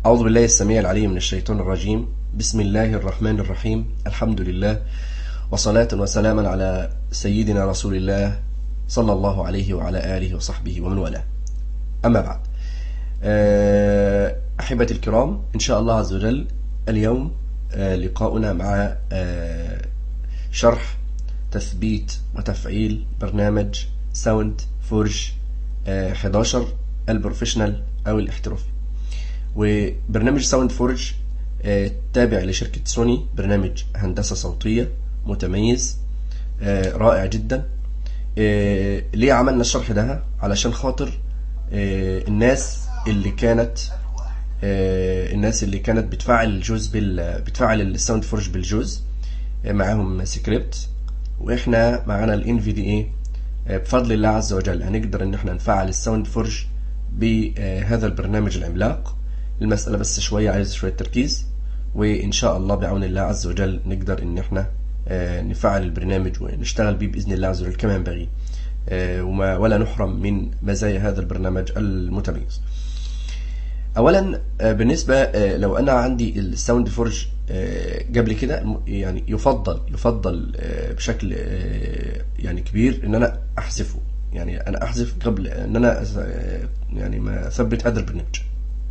أعوذ بالله السميع العليم من الشيطان الرجيم بسم الله الرحمن الرحيم الحمد لله وصلاة وسلاما على سيدنا رسول الله صلى الله عليه وعلى آله وصحبه ومن والاه أما بعد آه، أحبتي الكرام إن شاء الله عز وجل اليوم آه، لقاؤنا مع آه، شرح تثبيت وتفعيل برنامج ساوند فورج 11 البروفيشنال أو الاحترافي وبرنامج ساوند فورج آه، تابع لشركة سوني برنامج هندسة صوتية متميز آه، رائع جدا آه، ليه عملنا الشرح ده علشان خاطر آه، الناس اللي كانت آه، الناس اللي كانت بتفعل الجوز بال بتفعل الساوند فورج بالجوز آه، معاهم سكريبت واحنا معانا الان في دي اي بفضل الله عز وجل هنقدر ان احنا نفعل الساوند فورج بهذا البرنامج العملاق المسألة بس شوية عايز شوية تركيز وإن شاء الله بعون الله عز وجل نقدر إن إحنا آه، نفعل البرنامج ونشتغل بيه بإذن الله عز وجل كما ينبغي آه، وما ولا نحرم من مزايا هذا البرنامج المتميز. أولا آه، بالنسبة آه، لو أنا عندي الساوند فورج آه، قبل كده م- يعني يفضل يفضل آه، بشكل آه، يعني كبير إن أنا أحذفه يعني أنا أحذف قبل إن أنا آه، يعني ما أثبت هذا البرنامج.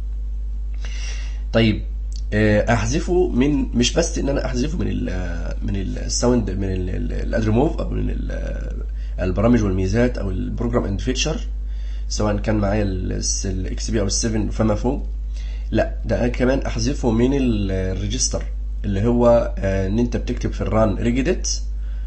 طيب آه، احذفه من مش بس ان انا احذفه من ال من الساوند من الادريموف او من ال- البرامج والميزات او البروجرام اند فيتشر سواء كان معايا الاكس بي او ال7 فما فوق لا ده أنا كمان احذفه من ال- الريجستر اللي هو آه، ان انت بتكتب في الران ريجيدت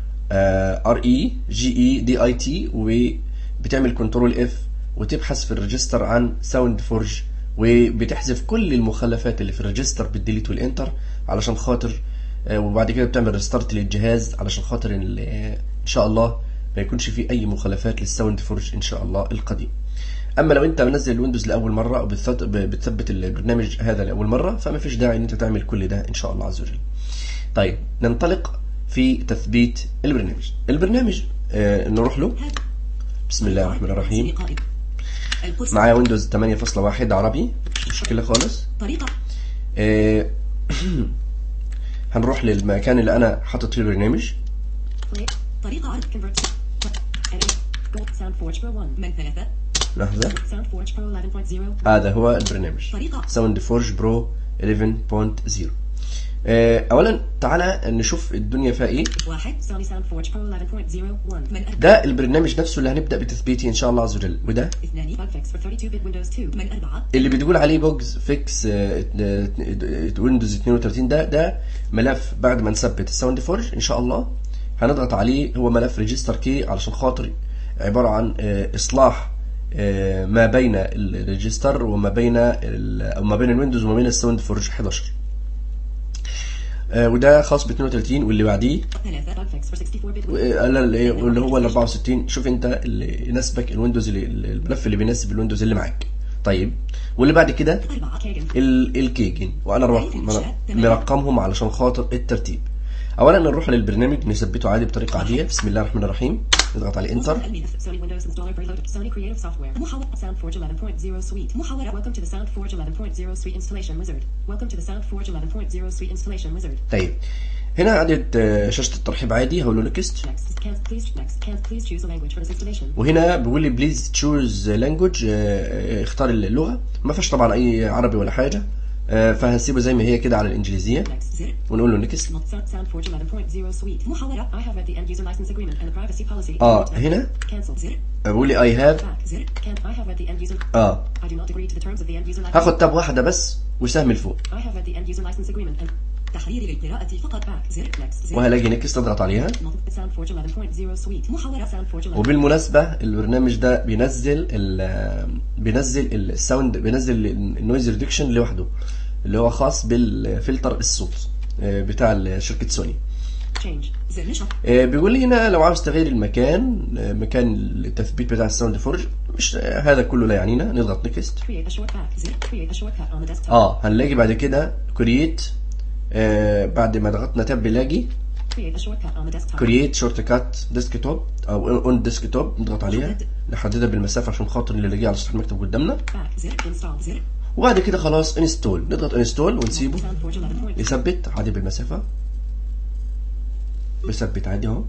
ار اي جي اي دي اي تي وبتعمل كنترول اف وتبحث في الريجستر عن ساوند فورج وبتحذف كل المخلفات اللي في الريجستر بالديليت والانتر علشان خاطر آه، وبعد كده بتعمل ريستارت للجهاز علشان خاطر ان آه، ان شاء الله ما يكونش فيه اي مخالفات للساوند فورج ان شاء الله القديم اما لو انت منزل الويندوز لاول مره او بتثبت بتثبت البرنامج هذا لاول مره فما فيش داعي ان انت تعمل كل ده ان شاء الله عز وجل طيب ننطلق في تثبيت البرنامج البرنامج آه نروح له بسم الله الرحمن الرحيم القدس معايا ويندوز 8.1 عربي مش مشكله خالص طريقة آه هنروح للمكان اللي انا حاطط فيه البرنامج play طريقة عرض convert edit gold sound forge pro 1 من ثلاثة لحظه sound forge pro 11.0 هذا هو البرنامج طريقة. ساوند فورج برو 11.0 آه، اولا تعالى نشوف الدنيا فيها ايه واحد سوني ساوند فورج برو 11.01 من أربعة ده البرنامج نفسه اللي هنبدا بتثبيته ان شاء الله عز وجل وده اثنان bug fix for 32 bit windows 2 من أربعة اللي بتقول عليه بوجز فيكس ويندوز 32 ده ده ملف بعد ما نثبت الساوند فورج ان شاء الله هنضغط عليه هو ملف ريجستر كي علشان خاطر عباره عن آه، اصلاح آه، ما بين الريجستر وما بين ال- او ما بين الويندوز وما بين الساوند فورج 11 آه، وده خاص ب 32 واللي بعديه ثلاثة bug fix for 64 bit windows آه، اللي اللي هو ال 64 شوف انت اللي يناسبك الويندوز اللي الملف اللي بيناسب الويندوز اللي معاك طيب واللي بعد كده أربعة كيجن ال- الكيجن وانا رق- مر- مرقمهم علشان خاطر الترتيب اولا نروح للبرنامج نثبته عادي بطريقه عاديه بسم الله الرحمن الرحيم نضغط عليه انتر الملف سوني ويندوز انستولر preloaded سوني كرييتيف سوفت وير محاولة ساوند فورج 11.0 سويت محاولة welcome to the sound forge 11.0 suite installation wizard welcome to the sound forge 11.0 suite installation wizard طيب هنا عدد آه، شاشه الترحيب عادي هقول له نكست next can't please next can't please choose a language for this installation وهنا بيقول لي بليز تشوز لانجوج اختار اللغه ما فيش طبعا اي عربي ولا حاجه آه، فهنسيبه زي ما هي كده على الانجليزيه next زر ونقول له نكست Not sound sound forge 11.0 suite محاولة I have read the end user license agreement and the privacy policy اه هنا cancel زر بيقول لي اي هاف back زر can't I have read the end user اه I do not agree to the terms of the end user license هاخد تاب واحده بس وسهم لفوق I have read the end user license agreement and تحرير للقراءة فقط back زر next زر وهلاقي نكست اضغط عليها Not sound forge 11.0 suite محاولة sound forge 11 وبالمناسبة البرنامج ده بينزل ال بينزل الساوند بينزل النويز ريدكشن لوحده اللي هو خاص بالفلتر الصوت آه، بتاع شركة سوني change زر نشر آه، بيقول لي هنا لو عاوز تغير المكان آه، مكان التثبيت بتاع الساوند فورج مش آه، هذا كله لا يعنينا نضغط نكست create a shortcut زر create a shortcut on the desktop اه هنلاقي بعد كده كرييت بعد ما ضغطنا تاب بنلاقي create a shortcut on the desktop كرييت شورت كات ديسكتوب او اون ديسكتوب نضغط عليها نحددها بالمسافه عشان خاطر اللي لاقيه على سطح المكتب قدامنا back زر install زر وبعد كده خلاص انستول نضغط انستول ونسيبه Sound Forge 11.0. يثبت عادي بالمسافة بيثبت عادي اهو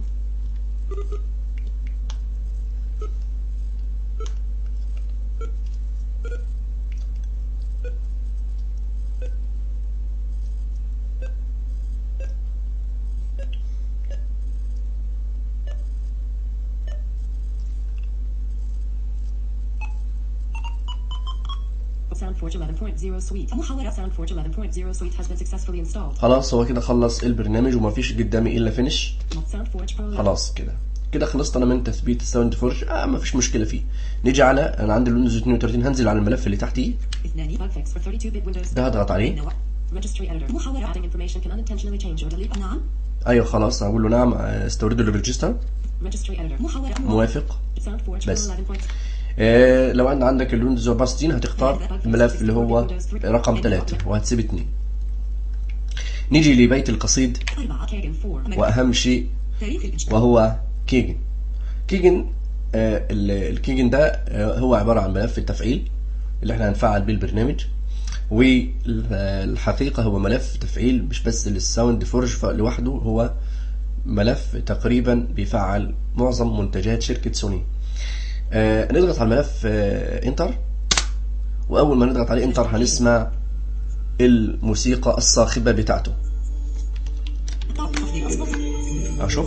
SoundForge 11.0 suite. محاولة SoundForge 11.0 suite has been successfully installed. خلاص هو كده خلص البرنامج ومفيش قدامي الا فينش SoundForge Pro 11. خلاص كده كده خلصت انا من تثبيت الساوند فورج اه مفيش مشكله فيه نيجي على انا عندي الويندوز 32 هنزل على الملف اللي تحتيه اثنان bug fix for 32-bit Windows. ده هضغط عليه نوع. Registry editor. محاولة adding information can unintentionally change or delete. نعم. ايوه خلاص هقول له نعم آه، استورده للريجستر Registry editor. محاولة موافق SoundForge Pro بس. 11. آه لو عند عندك الويندوز 64 هتختار الملف اللي هو رقم 3 وهتسيب 2 نيجي لبيت القصيد أربعة كاجن 4. واهم شيء تاريخ الإنشاء. وهو كيجن كيجن آه ال- الكيجن ده آه هو عبارة عن ملف التفعيل اللي احنا هنفعل بيه البرنامج والحقيقة هو ملف تفعيل مش بس للساوند فورج لوحده هو ملف تقريبا بيفعل معظم منتجات شركة سوني آه نضغط على الملف آه انتر واول ما نضغط عليه انتر هنسمع الموسيقى الصاخبة بتاعته تفضيل أصوات. اشوف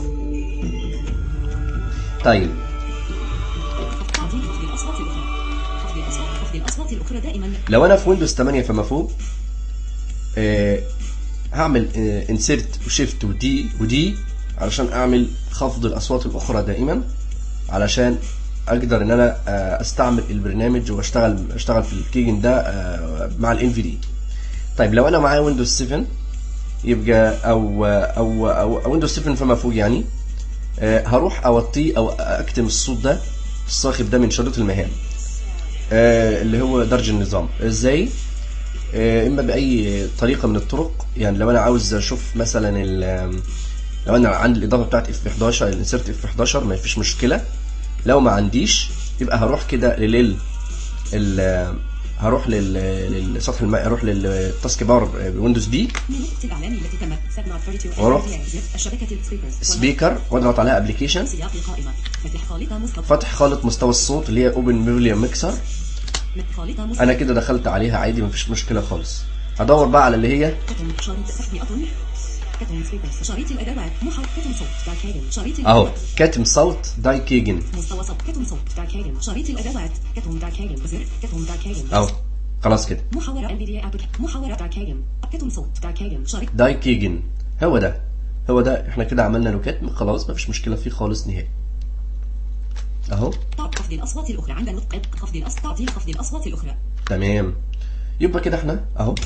طيب تعطيل تفضيل الأصوات الأخرى. تفضيل أصوات تفضيل الأصوات الأخرى دائما. لو انا في ويندوز 8 فما فوق آه هعمل انسيرت وشيفت ودي ودي علشان اعمل خفض الاصوات الاخرى دائما علشان اقدر ان انا آه استعمل البرنامج واشتغل اشتغل في الكيجن ده آه مع الان في دي طيب لو انا معايا ويندوز 7 يبقى او او او, أو ويندوز 7 فما فوق يعني آه هروح اوطيه او اكتم الصوت ده الصاخب ده من شريط المهام آه، اللي هو درج النظام ازاي آه، اما باي طريقه من الطرق يعني لو انا عاوز اشوف مثلا ال- لو انا عندي الاضافه بتاعت اف 11 الانسرت اف 11 ما فيش مشكله لو ما عنديش يبقى هروح كده لل ال- هروح لل للسطح المائي اروح للتاسك بار ويندوز دي من نقطة الإعلان التي تمت سب نوت 32 وروح. الشبكة السبيكرز سبيكر واضغط عليها ابلكيشن سياق القائمة فتح خالطة مسقط فتح خالط مستوى الصوت اللي هي اوبن فيوليوم ميكسر خالطة مسقط انا كده دخلت عليها عادي مفيش مشكله خالص هدور بقى على اللي هي كتم شريط تحمي أطن كتم سبيكرز شريط الأدوات محاولة كتم صوت دارك هيجن شريط اهو الأدوات. كاتم صوت داي كيجن مستوى صوت كتم صوت دارك هيجن شريط الأدوات كتم دارك هيجن زر كتم دارك هيجن اهو خلاص كده محاولة NVDA أبك محاولة دارك هيجن كتم صوت دارك هيجن شريط داي كيجن هو ده هو ده احنا كده عملنا له كتم خلاص مفيش مشكله فيه خالص نهائي اهو طاق خفض الأصوات الأخرى عند نطق خفض الأصوات تعطيل خفض الأصوات الأخرى تمام يبقى كده احنا اهو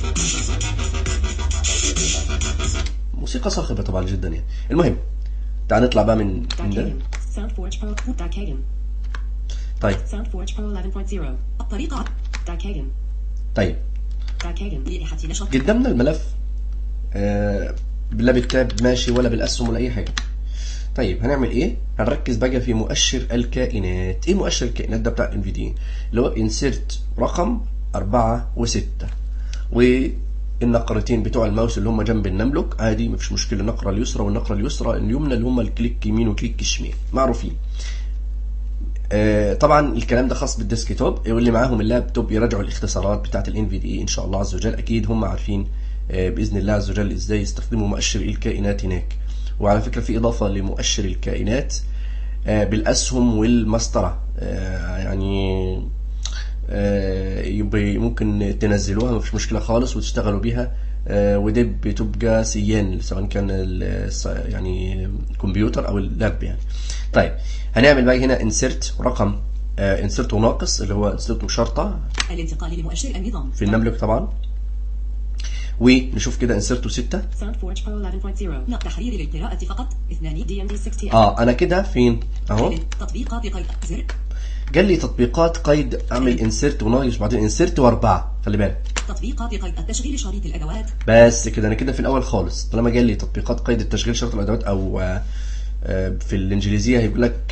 موسيقى صاخبه طبعا جدا يعني المهم تعال نطلع بقى من من دارك ده هيجن ساوند فورج برو دارك هيجن طيب ساوند فورج برو 11.0 الطريقة دارك هيجن طيب دارك هيجن لإحاحة نشر قدامنا الملف آه لا بالتاب ماشي ولا بالاسهم ولا اي حاجه طيب هنعمل ايه هنركز بقى في مؤشر الكائنات ايه مؤشر الكائنات ده بتاع ان دي اللي هو انسيرت رقم أربعة وستة والنقرتين بتوع الماوس اللي هم جنب النملك عادي مفيش مشكله النقره اليسرى والنقره اليسرى اليمنى اللي هم الكليك يمين وكليك شمال معروفين آه، طبعا الكلام ده خاص بالديسكتوب واللي معاهم اللابتوب يراجعوا الاختصارات بتاعت الان في دي ان شاء الله عز وجل اكيد هم عارفين آه، باذن الله عز وجل ازاي يستخدموا مؤشر الكائنات هناك وعلى فكره في اضافه لمؤشر الكائنات آه، بالاسهم والمسطره آه، يعني آه، يبقى ممكن تنزلوها مفيش مشكله خالص وتشتغلوا بيها آه، ودي بتبقى سيان سواء كان ال- الص- يعني الكمبيوتر او اللاب يعني طيب هنعمل بقى هنا انسرت رقم انسرت ناقص اللي هو انسرت شرطه الانتقال لمؤشر النظام في النملك طبعا ونشوف كده انسرت 6 ساوند فورج برو 11.0 نقط تحرير للقراءة فقط اثنان دي ام دي 60 اه انا كده فين اهو تطبيقات قيد زر قال لي تطبيقات قيد اعمل انسرت وناقص بعدين انسرت واربعه خلي بالك تطبيقات قيد التشغيل شريط الادوات بس كده انا كده في الاول خالص طالما جال لي تطبيقات قيد التشغيل شرط الادوات او آه، آه، في الانجليزيه هيقول لك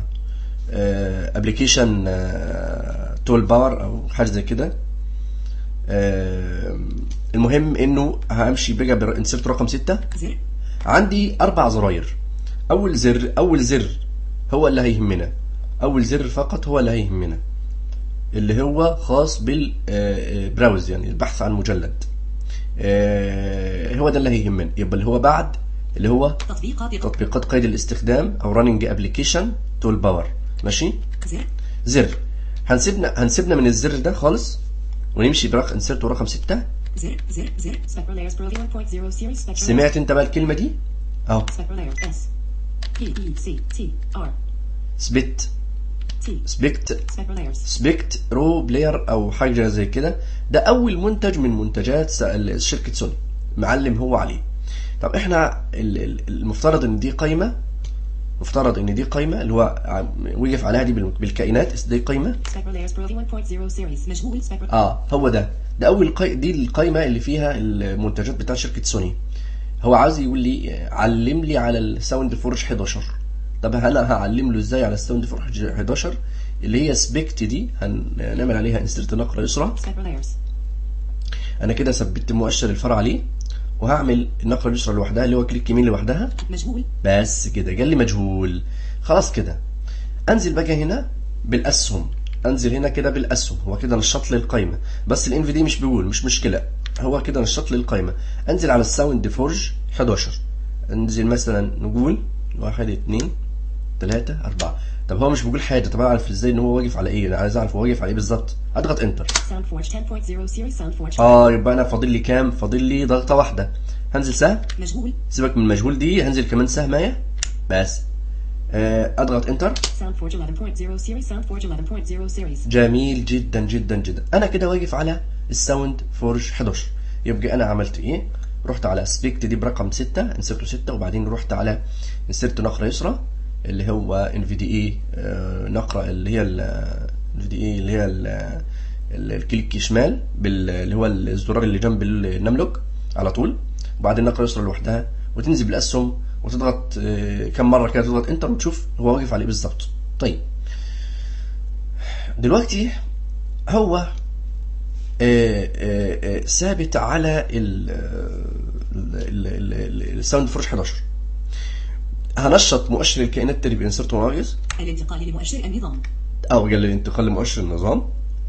ابلكيشن تول باور او حاجه زي كده آه، المهم انه همشي بقى بانسرت رقم 6 زر عندي اربع زراير اول زر اول زر هو اللي هيهمنا اول زر فقط هو اللي هيهمنا اللي هو خاص بالبراوز يعني البحث عن مجلد آه، هو ده اللي هيهمنا يبقى اللي هو بعد اللي هو تطبيقات تطبيقات قيد الاستخدام او راننج ابلكيشن تول باور ماشي زر زر هنسيبنا هنسيبنا من الزر ده خالص ونمشي برقم انسرت رقم 6 زر زر زر Spectral layers Pro V1.0 series Spectral سمعت انت بقى الكلمه دي اهو Spectral layers S P E C T R سبت T سبكت Spectral layers سبكت رو بلاير او حاجه زي كده ده اول منتج من منتجات س- ال- شركه سوني معلم هو عليه طب احنا ال- ال- المفترض ان دي قايمه مفترض ان دي قايمه اللي هو عم- وقف عليها دي بال- بالكائنات دي قايمه Spectral layers Pro V1.0 series مشغول Spectral اه هو ده ده اول قي... دي القايمه اللي فيها المنتجات بتاع شركه سوني هو عاوز يقول لي آه، علم لي على الساوند فورج 11 طب انا هعلم له ازاي على الساوند فورج 11 اللي هي سبيكت دي هنعمل عليها انسرت نقره يسرى Spectral layers انا كده ثبت مؤشر الفرع عليه وهعمل النقره اليسرى لوحدها اللي هو كليك يمين لوحدها مشغول بس كده قال لي مجهول خلاص كده انزل بقى هنا بالاسهم انزل هنا كده بالاسهم هو كده نشط لي القايمه بس الان في دي مش بيقول مش مشكله هو كده نشط لي القايمه انزل على الساوند فورج 11 انزل مثلا نقول واحد اتنين تلاتة أربعة طب هو مش بيقول حاجة طب أعرف إزاي إن هو واقف على إيه أنا عايز أعرف هو واقف على إيه بالظبط أضغط إنتر SoundForge 10.0 series SoundForge آه يبقى أنا فاضل لي كام فاضل لي ضغطة واحدة هنزل سهم مشغول سيبك من المجهول دي هنزل كمان سهمايه بس آه، اضغط انتر SoundForge 11.0 series SoundForge 11.0 series جميل جدا جدا جدا انا كده واقف على الساوند فورج 11 يبقى انا عملت ايه رحت على سبيكت دي برقم 6 انسرته 6 وبعدين رحت على انسرت نقره يسرى اللي هو ان في دي اي نقره اللي هي ان في دي اي اللي هي ال- ال- الكليك شمال بال- اللي هو الزرار اللي جنب النملك على طول وبعدين نقره يسرى لوحدها وتنزل بالاسهم وتضغط آه، كم مره كده تضغط انتر وتشوف هو واقف عليه بالظبط طيب دلوقتي هو آه، آه، آه، ثابت على ال- ال- ال- ال- الساوند فورج 11 هنشط مؤشر الكائنات تاني بانسرت وناقص الانتقال لمؤشر النظام او قال لي انتقال لمؤشر النظام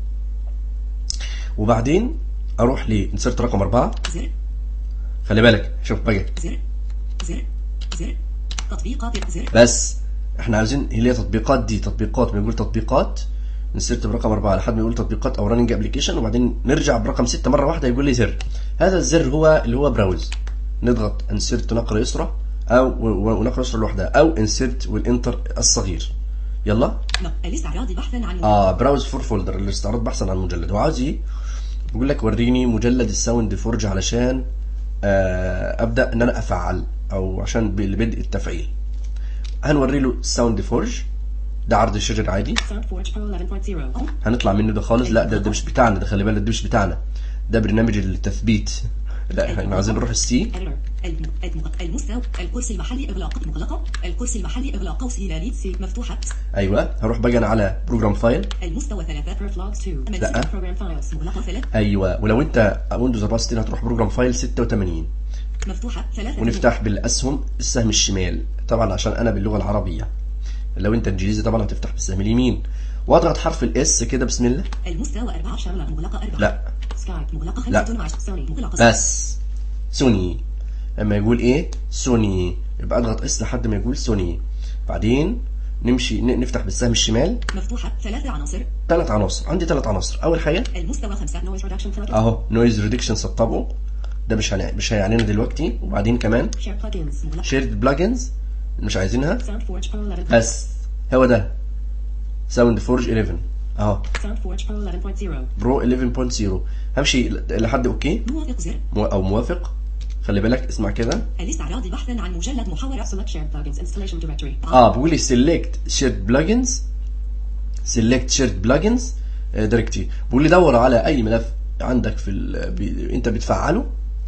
وبعدين اروح لانسرت رقم 4 زر خلي بالك شوف بقى زر زر زر تطبيقات زر بس احنا عايزين اللي هي تطبيقات دي تطبيقات بنقول تطبيقات نسرت برقم أربعة لحد ما يقول تطبيقات أو راننج ابلكيشن وبعدين نرجع برقم ستة مرة واحدة يقول لي زر هذا الزر هو اللي هو براوز نضغط انسرت نقرة يسرى أو و- ونقرة يسرى لوحدها أو انسرت والانتر الصغير يلا لا الاستعراض بحثا عن اه براوز فور فولدر الاستعراض بحثا عن مجلد هو عاوز ايه بيقول لك وريني مجلد الساوند فورج علشان آه ابدا ان انا افعل او عشان بدء التفعيل هنوري له الساوند فورج ده عرض الشجر عادي SoundForge Pro 11.0 هنطلع منه ده خالص لا ده, ده مش بتاعنا ده خلي بالك ده مش بتاعنا ده برنامج التثبيت لا احنا عايزين نروح السي Editor. الم- الم- المستوى الكرسي المحلي إغلاق مغلقة الكرسي المحلي إغلاق سلاليت سي مفتوحة ايوه هروح بقى انا على بروجرام فايل المستوى ثلاثة Perf Logs 2 لا. منسوب Program Files مغلقة ثلاث ايوه ولو انت ويندوز 64 هتروح بروجرام فايل 86 مفتوحة ثلاثة ونفتح بالاسهم السهم الشمال طبعا عشان انا باللغه العربيه لو انت انجليزي طبعا هتفتح بالسهم اليمين واضغط حرف الاس كده بسم الله المستوى 14 لا مغلقة أربعة لا سكايب مغلقة لا. 15 سوني مغلقة بس سوني لما يقول ايه سوني يبقى اضغط اس لحد ما يقول سوني بعدين نمشي ن- نفتح بالسهم الشمال مفتوحة ثلاثة عناصر ثلاث عناصر عندي ثلاث عناصر اول حاجه المستوى خمسة Noise Reduction Plugin اهو نويز ريدكشن سطبه ده مش هنع... مش هيعنينا دلوقتي وبعدين كمان Share Plugins مغلقة شيرد بلجنز مش عايزينها SoundForge Pro 11 بس هو ده ساوند فورج 11 اهو SoundForge Pro 11.0 برو 11.0 همشي لحد اوكي موافق زر مو- او موافق خلي بالك اسمع كده الاستعراض بحثا عن مجلد محاورة Select Shared Plugins Installation Directory اه بيقول لي سيلكت شيرد بلجنز سيلكت شيرد بلجنز دايركتري بيقول لي دور على اي ملف عندك في ال... بي... انت بتفعله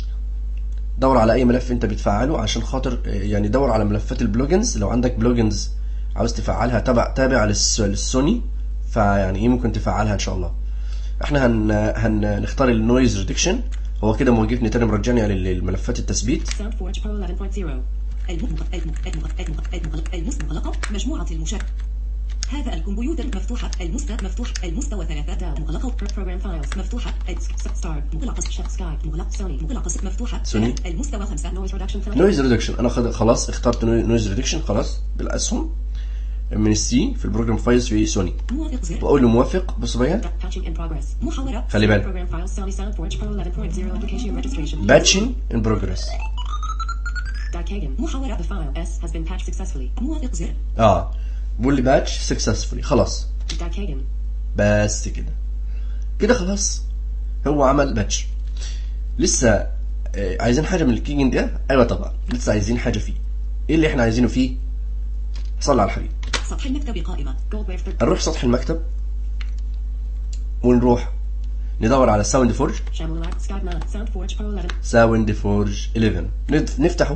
دور على اي ملف انت بتفعله عشان خاطر آه، يعني دور على ملفات البلوجنز لو عندك بلوجنز عاوز تفعلها تبع تابع للس... للسوني فيعني ايه ممكن تفعلها ان شاء الله احنا هن هنختار النويز ريدكشن هو كده موقفني تاني مرجعني للملفات التثبيت SoundForge Pro 11.0. المغلق المغلق المغلق المغلق المغلقة مجموعة المشاركة هذا الكمبيوتر مفتوحة المستوى مفتوح المستوى ثلاثة Down. مغلقة Pro- Program files. مفتوحة Start. مغلقة Chef Sky. مغلق Sony. مغلقة مفتوحة سوني. المستوى خمسة Noise reduction filter. نويز ريدكشن انا خد... خلاص اخترت نويز ريدكشن خلاص بالاسهم من السي في البروجرام فايلز في سوني موافق زر واقول له موافق بص بقى Patching in progress. محاورة خلي بالك Program files. Sony SoundForge Pro 11.0 application registration. باتشنج ان بروجرس Dikagan. محاورة The file S has been patched successfully. موافق زر اه بقول لي باتش سكسسفولي خلاص Dikagan. بس كده كده خلاص هو عمل باتش لسه آه، عايزين حاجه من الكيجن ده ايوه طبعا لسه عايزين حاجه فيه ايه اللي احنا عايزينه فيه صلى على الحبيب سطح المكتب قائمة Goldwave. third- نروح سطح المكتب ونروح ندور على ساوند فورج Shamulak. Skype Mount. SoundForge Pro 11. ساوند فورج 11 نف- نفتحه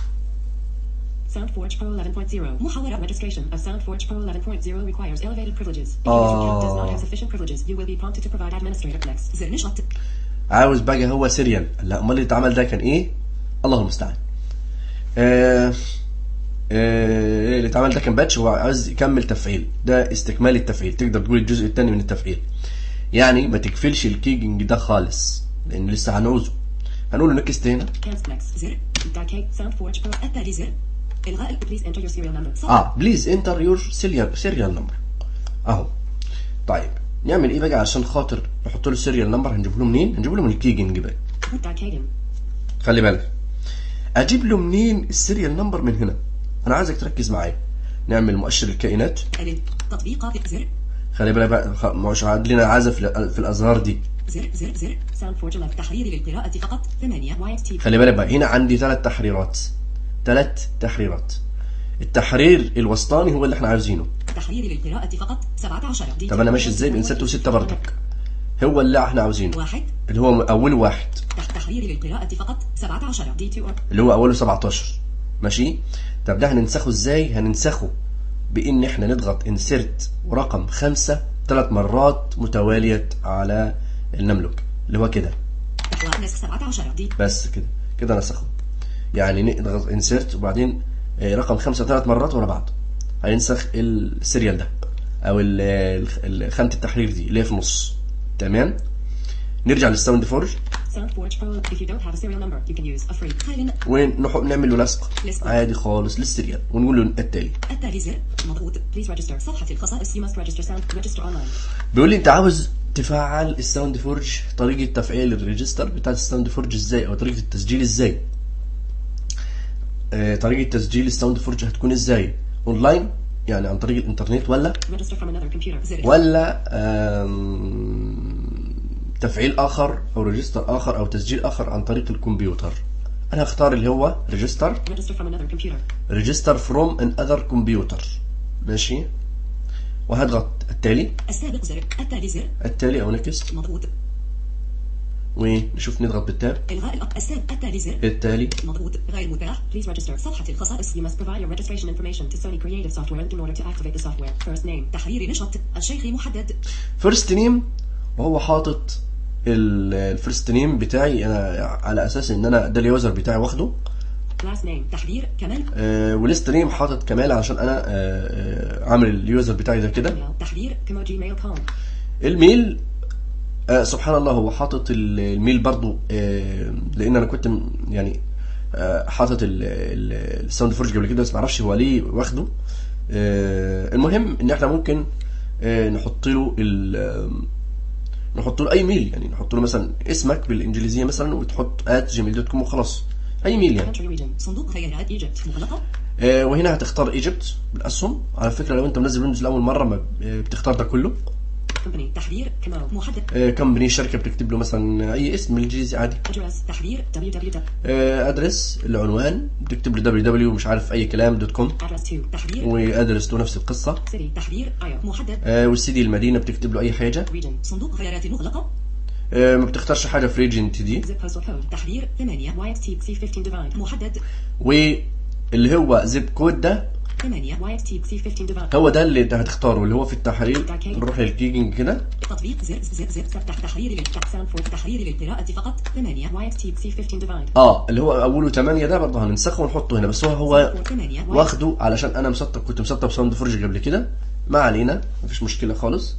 SoundForge Pro 11.0. محاورة Registration of SoundForge Pro 11.0 requires elevated privileges. If your user account does not have sufficient privileges, you will be prompted to provide administrator next. زر نشط عاوز بقى هو سيريال لا امال اللي اتعمل ده كان ايه الله المستعان آه آه اللي اتعمل ده كان باتش هو عاوز يكمل تفعيل ده استكمال التفعيل تقدر تقول الجزء الثاني من التفعيل يعني ما تقفلش الكيجنج ده خالص لان لسه هنعوزه هنقول له نكست هنا Cancel next. زر Dictate SoundForge Pro. التالي زر إلغاء Please enter your serial number. اه بليز انتر يور سيريال سيريال نمبر اهو طيب نعمل ايه بقى عشان خاطر نحط له السيريال نمبر هنجيب له منين هنجيب له من الكيجنج بقى Dictating. خلي بالك اجيب له منين السيريال نمبر من هنا انا عايزك تركز معايا نعمل مؤشر الكائنات ألف تطبيقات زر خلي بالك بقى خ- مش عندنا عازف في في الازهار دي زر زر زر SoundForge 11. تحرير للقراءة فقط ثمانية YXT. خلي بالك بقى هنا عندي ثلاث تحريرات ثلاث تحريرات التحرير الوسطاني هو اللي احنا عاوزينه تحرير للقراءة فقط سبعة عشر طب انا ماشي ازاي بين ستة وستة برضك هو اللي احنا عاوزينه واحد اللي هو اول واحد تحت تحرير للقراءة فقط سبعة عشر D2 or اللي هو اوله 17 ماشي طب ده هننسخه ازاي هننسخه بان احنا نضغط انسرت ورقم خمسة ثلاث مرات متوالية على النملك اللي هو كده نحو نسخ سبعة عشر دي بس كده كده نسخه يعني نضغط انسرت وبعدين آه، رقم خمسة ثلاث مرات ورا بعض هينسخ السيريال ده او ال- ال- ال- خانة التحرير دي اللي هي في النص تمام نرجع للساوند فورج SoundForge Pro. If you don't have a serial number, you can use a free. خال ونعمل له لصق لصق. عادي خالص للسيريال ونقول له التالي التالي زر مضغوط Please register. صفحة الخصائص You must register sound. Register online. بيقول لي انت عاوز تفعل الساوند فورج طريقه تفعيل الريجستر بتاعت الساوند فورج ازاي او طريقه التسجيل ازاي آه، طريقه تسجيل الساوند فورج هتكون ازاي اونلاين يعني عن طريق الانترنت ولا Register from another computer. زر ولا آم، تفعيل اخر او ريجستر اخر او تسجيل اخر عن طريق الكمبيوتر انا هختار اللي هو ريجستر Register from another computer. ريجستر فروم ان اذر كمبيوتر ماشي وهضغط التالي السابق زر التالي زر التالي او نكست مضغوط ونشوف نضغط بالتاب إلغاء الأب السابق التالي زر التالي مضغوط غير متاح Please register. صفحة الخصائص You must provide your registration information to Sony Creative Software in order to activate the software. First name. تحرير نشط الشيخ محدد فيرست نيم وهو حاطط الفيرست نيم بتاعي انا على اساس ان انا ده اليوزر بتاعي واخده Last name. تحرير كمال آه وليست نيم حاطط كمال عشان انا آه آه عامل اليوزر بتاعي ده كده Email. تحرير Kimoji mail com. الميل آه سبحان الله هو حاطط ال- الميل برضو آه لان انا كنت م- يعني آه حاطط ال- ال- الساوند فورج قبل كده بس معرفش هو ليه واخده آه المهم ان احنا ممكن آه نحط له ال- آم، نحط له اي ميل يعني نحط له مثلا اسمك بالانجليزيه مثلا وتحط ات جيميل دوت كوم وخلاص اي ميل يعني Country region. صندوق خيارات ايجيبت مغلقة آه، وهنا هتختار ايجيبت بالاسهم على فكره لو انت منزل ويندوز لاول مره ما آه، بتختار ده كله Company. تحرير Kimo. محدد كمبني شركه بتكتب له مثلا اي اسم بالانجليزي عادي Address. تحرير www. ادرس العنوان بتكتب له www مش عارف اي كلام دوت كوم Address 2. تحرير وادرس له نفس القصه City. تحرير Io. محدد آه، والسي دي المدينه بتكتب له اي حاجه Region. صندوق خيارات مغلقة آه، ما بتختارش حاجه في ريجنت دي Zip postal code. تحرير ثمانية YXT C15 divide. محدد واللي هو زيب كود ده ثمانية YXT C15 device. هو ده اللي انت هتختاره اللي هو في التحرير نروح للكيجنج كده تطبيق زر زر زر زر تح- تحرير لل- Sound for تحرير للقراءة فقط ثمانية YXT C15 divide. اه اللي هو اوله 8 ده برضه هننسخه ونحطه هنا بس هو هو ثمانية واخده علشان انا مسطب كنت مسطب ساوند فورج قبل كده ما علينا مفيش مشكله خالص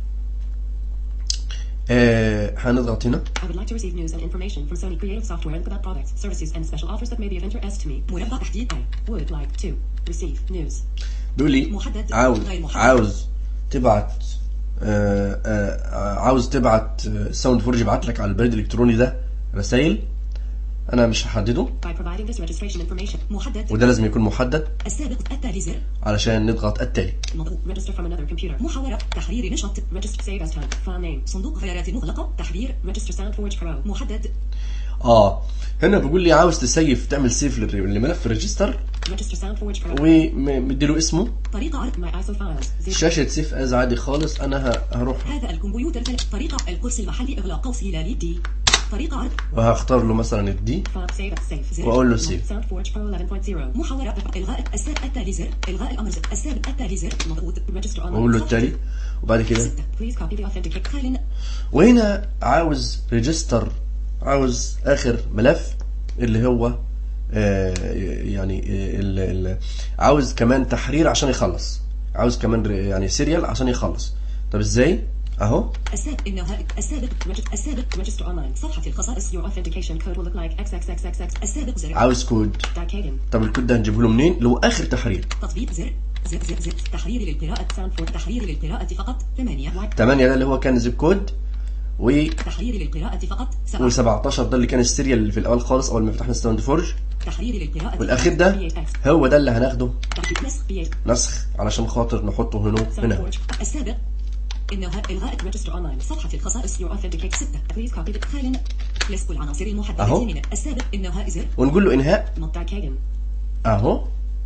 آه هنضغط هنا I would like to receive news and information from Sony Creative Software and about products, services, and special offers that may be of interest to me. مربع تحديد I would like to receive news. بيقول لي محدد، عاوز غير محدد. عاوز تبعت آه آه عاوز تبعت آه، ساوند فورج يبعت لك على البريد الالكتروني ده رسائل انا مش هحدده By providing this registration information, محدد وده لازم يكون محدد السابق التالي زر علشان نضغط التالي مضغوط register from another computer. محاورة تحرير نشاط Register save as time. File name. صندوق خيارات مغلقة تحرير Register SoundForge Pro. محدد اه هنا بيقول لي عاوز تسيف تعمل سيف للر- لملف ريجستر Register SoundForge Pro. ومديله اسمه طريقة عرض My ISO files. Zero. شاشة سيف از عادي خالص انا ه- هروح هذا الكمبيوتر ثلاث طريقة القرص المحلي إغلاق قوس هلالي دي طريقة عرض وهختار له مثلا الدي File save as save. زر واقول له سيف SoundForge Pro 11.0. محاورة إلغاء السابق التالي زر إلغاء الأمر زر السابق التالي زر مضغوط Register online. واقول له التالي وبعد كده ستة Please copy the authenticate. خال وهنا عاوز ريجستر عاوز اخر ملف اللي هو آه يعني آه ال ال عاوز كمان تحرير عشان يخلص عاوز كمان ر- يعني سيريال عشان يخلص طب ازاي اهو السابق إنه السابق Register, السابق register online. صفحة الخصائص Your authentication code will look like XXXXX. السابق زر عاوز كود Dikagan. طب الكود ده هنجيبه له منين اللي هو اخر تحرير تطبيق زر زر زر زر تحرير للقراءة SoundForge. تحرير للقراءة فقط ثمانية 8 ده اللي هو كان زيب كود و تحرير للقراءة فقط سبعة و17 ده اللي كان السيريال اللي في الاول خالص اول ما فتحنا ستاند فورج تحرير للقراءة والاخير ده هو ده اللي هناخده تحرير نسخ B8. نسخ علشان خاطر نحطه هنا هنا SoundForge. السابق إنه إلغاء Register online. صفحة الخصائص Your authentication. ستة Please copy the خال لسك العناصر المحددة أهو. من السابق إنه زر ونقول له انهاء Dikagan. اهو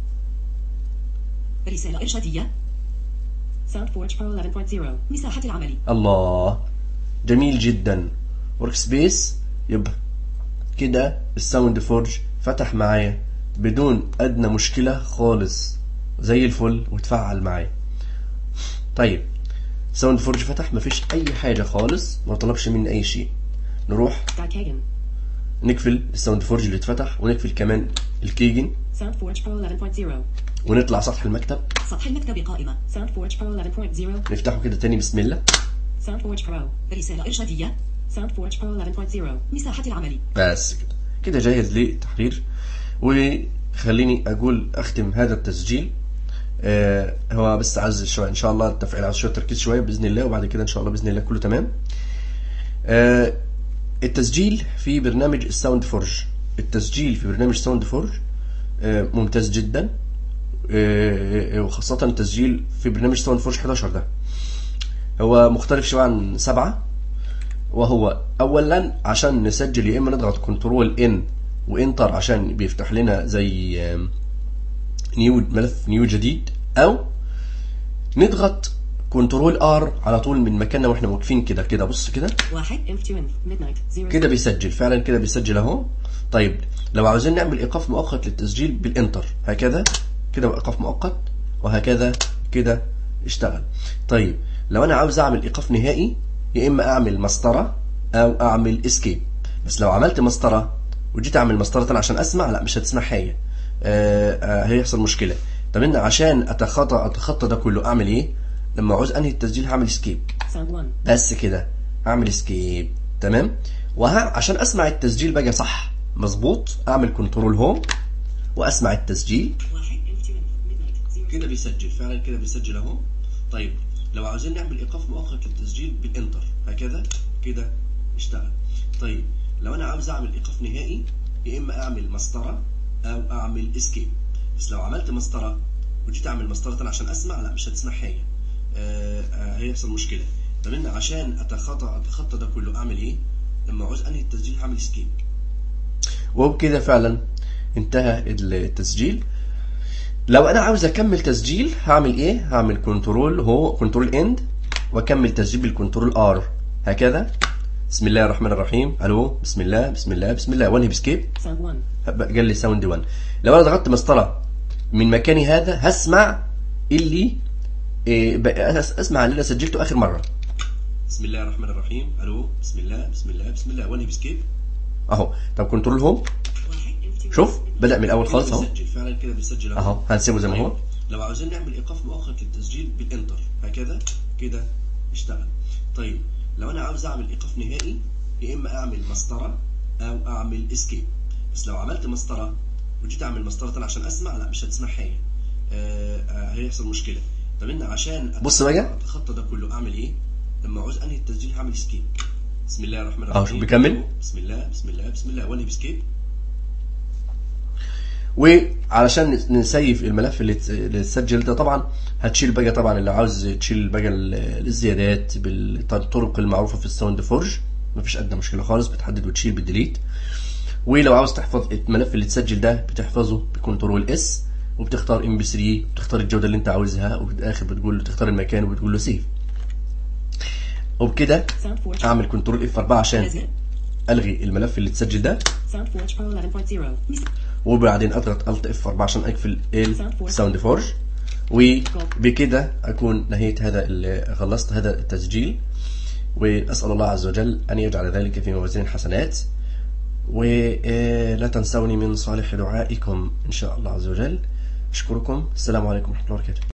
رسالة إرشادية SoundForge Pro 11.0. مساحة العمل الله جميل جدا ورك سبيس يبقى كده الساوند فورج فتح معايا بدون ادنى مشكله خالص زي الفل وتفعل معايا طيب ساوند فورج فتح مفيش اي حاجه خالص ما طلبش مني اي شيء نروح Dikagan. نقفل الساوند فورج اللي اتفتح ونقفل كمان الكيجن SoundForge Pro 11.0. ونطلع سطح المكتب سطح المكتب قائمة SoundForge Pro 11.0. نفتحه كده تاني بسم الله SoundForge Pro. رسالة إرشادية SoundForge Pro 11.0. مساحة العمل بس كده كده جاهز للتحرير وخليني اقول اختم هذا التسجيل آه هو بس عايز شويه ان شاء الله التفعيل عايز شويه تركيز شويه باذن الله وبعد كده ان شاء الله باذن الله كله تمام آه التسجيل في برنامج الساوند فورج التسجيل في برنامج ساوند فورج آه ممتاز جدا آه وخاصة التسجيل في برنامج ساوند فورج 11 ده هو مختلف شوية عن سبعة وهو اولا عشان نسجل يا اما نضغط كنترول ان وانتر عشان بيفتح لنا زي آم، نيو ملف نيو جديد او نضغط كنترول ار على طول من مكاننا واحنا واقفين كده كده بص كده واحد Inf to inf. Midnight. Zero. كده بيسجل فعلا كده بيسجل اهو طيب لو عاوزين نعمل ايقاف مؤقت للتسجيل بالانتر هكذا كده ايقاف مؤقت وهكذا كده اشتغل طيب لو انا عاوز اعمل ايقاف نهائي يا اما اعمل مسطره او اعمل اسكيب بس لو عملت مسطره وجيت اعمل مسطره تاني عشان اسمع لا مش هتسمع حاجه آه آه هيحصل مشكله طب ان عشان اتخطى اتخطى ده كله اعمل ايه لما عاوز انهي التسجيل هعمل اسكيب Sound 1. بس كده اعمل اسكيب تمام وها عشان اسمع التسجيل بقى صح مظبوط اعمل كنترول هوم واسمع التسجيل واحد Inf to inf. Midnight. Zero. كده بيسجل فعلا كده بيسجل اهو طيب لو عاوزين نعمل ايقاف مؤقت للتسجيل بالانتر هكذا كده اشتغل طيب لو انا عاوز اعمل ايقاف نهائي يا اما اعمل مسطره او اعمل اسكيب بس لو عملت مسطره وجيت اعمل مسطره تاني عشان اسمع لا مش هتسمع حاجه آه آه هيحصل مشكله طب ان عشان اتخطى اتخطى ده كله اعمل ايه لما عاوز انهي التسجيل هعمل اسكيب وبكده فعلا انتهى التسجيل لو انا عاوز اكمل تسجيل هعمل ايه هعمل كنترول هو كنترول اند واكمل تسجيل بالكنترول ار هكذا بسم الله الرحمن الرحيم الو بسم الله بسم الله بسم الله وانهي بسكيب Sound 1. قال لي ساوند 1 لو انا ضغطت مسطره من مكاني هذا هسمع اللي إيه، بقى- أس- اسمع اللي انا سجلته اخر مره بسم الله الرحمن الرحيم الو بسم الله بسم الله بسم الله وانهي بسكيب اهو طب كنترول هوم شوف بدا من الاول خالص اهو بيسجل فعلا كده بيسجل اهو هنسيبه زي ما هو طيب، لو عاوزين نعمل ايقاف مؤقت للتسجيل بالانتر هكذا كده اشتغل طيب لو انا عاوز اعمل ايقاف نهائي يا اما اعمل مسطره او اعمل اسكيب بس لو عملت مسطره وجيت اعمل مسطره تاني عشان اسمع لا مش هتسمع حاجه آه آه هيحصل مشكله طب ان عشان بص بقى. اتخطى ده كله اعمل ايه لما عاوز انهي التسجيل هعمل اسكيب بسم الله الرحمن أهو، الرحيم شوف بيكمل. بسم الله بسم الله بسم الله وانهي بسكيب وعلشان نسيف الملف اللي ت- اللي اتسجل ده طبعا هتشيل بقى طبعا اللي عاوز تشيل بقى ال- الزيادات بالطرق المعروفه في الساوند فورج مفيش ادنى مشكله خالص بتحدد وتشيل بالديليت ولو عاوز تحفظ الملف اللي اتسجل ده بتحفظه بكنترول اس وبتختار ام بي 3 بتختار الجوده اللي انت عاوزها وفي الاخر بتقول له تختار المكان وبتقول له سيف وبكده Sound Forge. اعمل كنترول اف 4 عشان أزل الغي الملف اللي اتسجل ده Sound Forge Pro 11.0. وبعدين اضغط الت اف 4 عشان اقفل الساوند فورج وبكده اكون نهيت هذا ال- خلصت هذا التسجيل واسال الله عز وجل ان يجعل ذلك في موازين الحسنات ولا تنسوني من صالح دعائكم ان شاء الله عز وجل اشكركم السلام عليكم ورحمه الله وبركاته